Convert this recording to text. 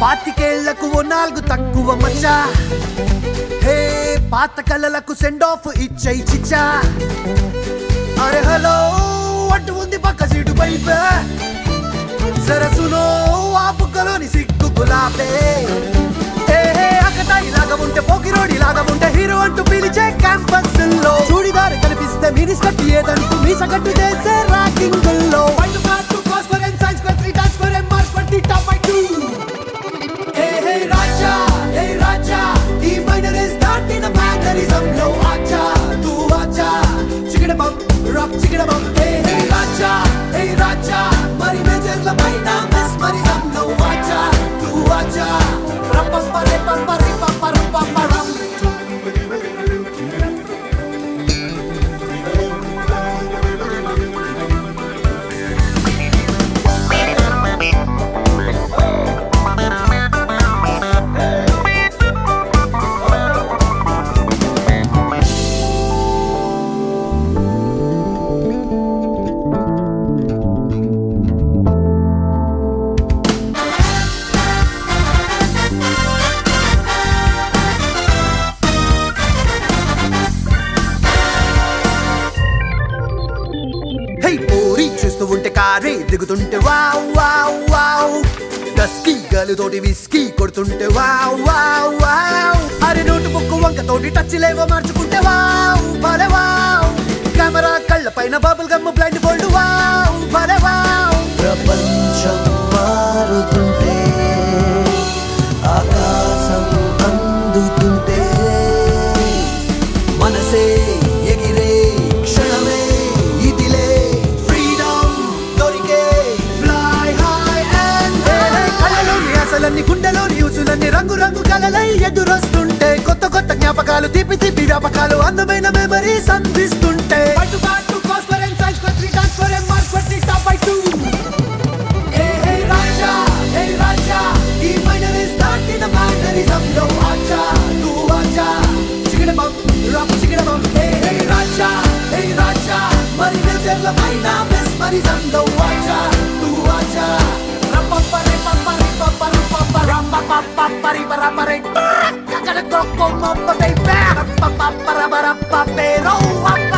పాతికేళ్లకు ఓ నాలుగు తక్కువ మచ్చా హే పాత కళలకు సెండ్ ఆఫ్ ఇచ్చై చిచ్చా అరే హలో అటు ఉంది పక్క సీటు పైపే సరసులో ఆ బుగ్గలోని సిగ్గు గులాబే ఏ హే అకటాయి లాగా ఉంటే పోకిరోడి లాగా ఉంటే హీరో అంటూ పిలిచే క్యాంపస్ లో చూడిదారు కనిపిస్తే మినీ స్కట్ ఏదంటూ మీ సగట్టు చేసే ర్యాకింగ్ లో వన్ పార్ట్ కాస్ for N science for three dance for M marks for the top by two ఏ హే రాజా ఏ రాజా ఈ minor is not in a mannerism లో ఆచా తూ ఆచా చిగడ బం రాక్ చిగడ బం ఏ హే రాజా ఏ రాజా మరి మేజర్ల పైన మెస్మరిజం లో ఆచా తూ ఆచా రపం పరే పం పరే పం పరం పం పరం హే పోరి చూస్తూ ఉంటే కారే దిగుతుంటే వావ్ వావ్ వావ్ డస్కీ గలుతోటి విస్కీ కొడుతుంటే వావ్ వావ్ వావ్ అరే నోటు బుక్కు వంక తోటి టచ్ లేవో మార్చుకుంటే వావ్ భలే వావ్ కెమెరా కళ్ళ పైన bubble gum blindfold wow భలే వావ్ ప్రపంచం మారుతుంటే ఆకాశం అందుతుంటే మనసే ఎగిరే క్షణమే ఇదిలే ఫ్రీడమ్ దొరికే ఫ్లై హై అండ్ కళ్ళలోని ఆశలన్నీ గుండెలోని యూసులన్నీ రంగు రంగు కలలై ఎదురొస్తుంటే కొత్త కొత్త జ్ఞాపకాలు తీపి తీపి వ్యాపకాలు అందమైన మెమరీస్ అందిస్తుంటే పట్టు పట్టు కాస్పరెన్స్ సైన్స్ కొత్త dance for M marks for the top by two ఏ హే రాజా హే రాజా ఈ minor is not in mannerism లో ఆచా తూ ఆచా చిగడ బం రాప్ చిగడ బం హే హే రాజా హే రాజా మరి నేచర్ల పైన మెస్మరిజం లో ఆచా తూ ఆచా రపం పరే పప్పరి పప్పరు పప్పరం పప్పరి పరపరే కకడ కొక్కో మొప్ప బేబే పప్ప పర పర పప్పేరో అప్ప